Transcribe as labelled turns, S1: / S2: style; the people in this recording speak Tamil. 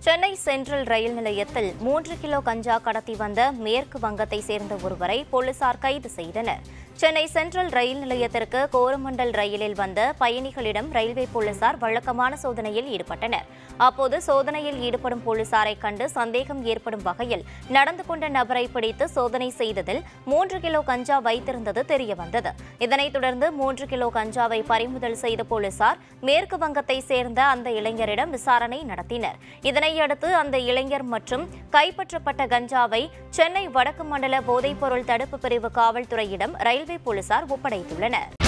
S1: சென்னை சென்ட்ரல் ரயில் நிலையத்தில் மூன்று கிலோ கஞ்சா கடத்தி வந்த மேற்கு வங்கத்தை சேர்ந்த ஒருவரை போலீசார் கைது செய்தனர் சென்னை சென்ட்ரல் ரயில் நிலையத்திற்கு கோரமண்டல் ரயிலில் வந்த பயணிகளிடம் ரயில்வே போலீசார் வழக்கமான சோதனையில் ஈடுபட்டனர் அப்போது சோதனையில் ஈடுபடும் போலீசாரை கண்டு சந்தேகம் ஏற்படும் வகையில் நடந்து கொண்ட நபரை பிடித்து சோதனை செய்ததில் மூன்று கிலோ கஞ்சா வைத்திருந்தது தெரியவந்தது இதனைத் தொடர்ந்து மூன்று கிலோ கஞ்சாவை பறிமுதல் செய்த போலீசார் மேற்கு வங்கத்தை சேர்ந்த அந்த இளைஞரிடம் விசாரணை நடத்தினர் இதனையடுத்து அந்த இளைஞர் மற்றும் கைப்பற்றப்பட்ட கஞ்சாவை சென்னை வடக்கு மண்டல போதைப்பொருள் தடுப்பு பிரிவு காவல்துறையிடம் ரயில்வே போலீசார் ஒப்படைத்துள்ளனர்